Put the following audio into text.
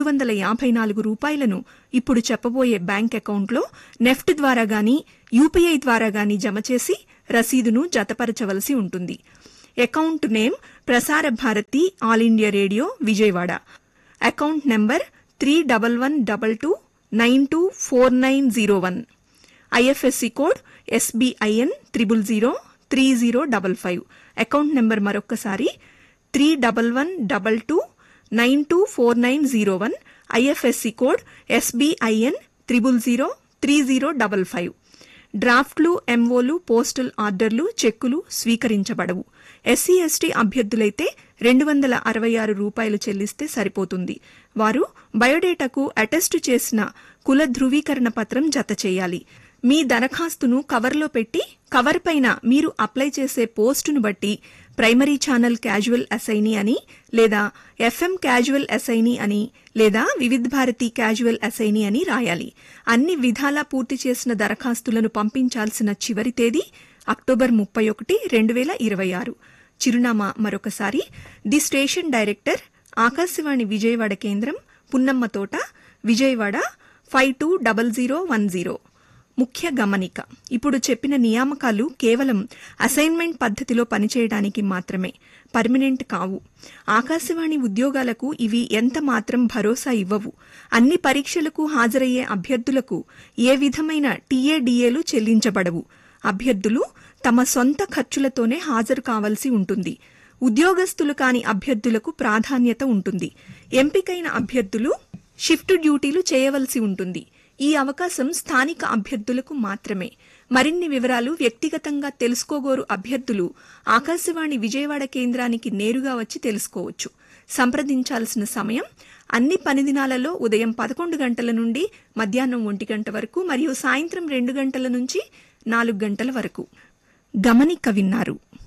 వందల యాభై నాలుగు రూపాయలను ఇప్పుడు చెప్పబోయే బ్యాంక్ అకౌంట్లో నెఫ్ట్ ద్వారా గాని యూపీఐ ద్వారా గాని జమ చేసి రసీదును జతపరచవలసి ఉంటుంది account name Prasara Bharati all India radio Vijayawada account number three double one double two nine two four nine zero one IFSC code SBIN triple zero three zero double five account number మరొక్కసారి three double one double two nine two four nine zero one IFSC code SBIN triple zero three zero double five డ్రాఫ్ట్లు ఎంఓలు postal ఆర్డర్లు చెక్కులు స్వీకరించబడవు SC ST అభ్యర్థులైతే రెండు వందల అరవై ఆరు రూపాయలు చెల్లిస్తే సరిపోతుంది వారు బయోడేటాకు అటెస్టు చేసిన కుల ధృవీకరణ పత్రం జత చేయాలి మీ దరఖాస్తును కవర్లో పెట్టి కవర్ పైన మీరు అప్లై చేసే పోస్టును బట్టి ప్రైమరీ ఛానల్ క్యాజువల్ అసైనీ అని లేదా ఎఫ్ఎం క్యాజువల్ అసైనీ అని లేదా వివిధ భారతి క్యాజువల్ అసైనీ అని రాయాలి అన్ని విధాలా పూర్తి చేసిన దరఖాస్తులను పంపించాల్సిన చివరి తేదీ అక్టోబర్ ముప్పై ఒకటి రెండు వేల ఇరవై ఆరు చిరునామా మరొకసారి the station director Akashvani Vijayawada కేంద్రం Punnamma Thota Vijayawada five two double zero one zero ముఖ్య గమనిక ఇప్పుడు చెప్పిన నియామకాలు కేవలం అసైన్మెంట్ పద్ధతిలో పనిచేయడానికి మాత్రమే పర్మనెంట్ కావు ఆకాశవాణి ఉద్యోగాలకు ఇవి ఎంత మాత్రం భరోసా ఇవ్వవు అన్ని పరీక్షలకు హాజరయ్యే అభ్యర్థులకు ఏ విధమైన టీఏడీఏలు చెల్లించబడవు అభ్యర్థులు తమ సొంత ఖర్చులతోనే హాజరు కావాల్సి ఉంటుంది ఉద్యోగస్తులు కాని అభ్యర్థులకు ప్రాధాన్యత ఉంటుంది ఎంపికైన అభ్యర్థులు షిఫ్ట్ డ్యూటీలు చేయవలసి ఉంటుంది ఈ అవకాశం స్థానిక అభ్యర్థులకు మాత్రమే మరిన్ని వివరాలు వ్యక్తిగతంగా తెలుసుకోగోరు అభ్యర్థులు ఆకాశవాణి విజయవాడ కేంద్రానికి నేరుగా వచ్చి తెలుసుకోవచ్చు సంప్రదించాల్సిన సమయం అన్ని పని దినాలలో ఉదయం పదకొండు గంటల నుండి మధ్యాహ్నం ఒంటి గంట వరకు మరియు సాయంత్రం రెండు గంటల నుంచి నాలుగు గంటల వరకు గమనిక విన్నారు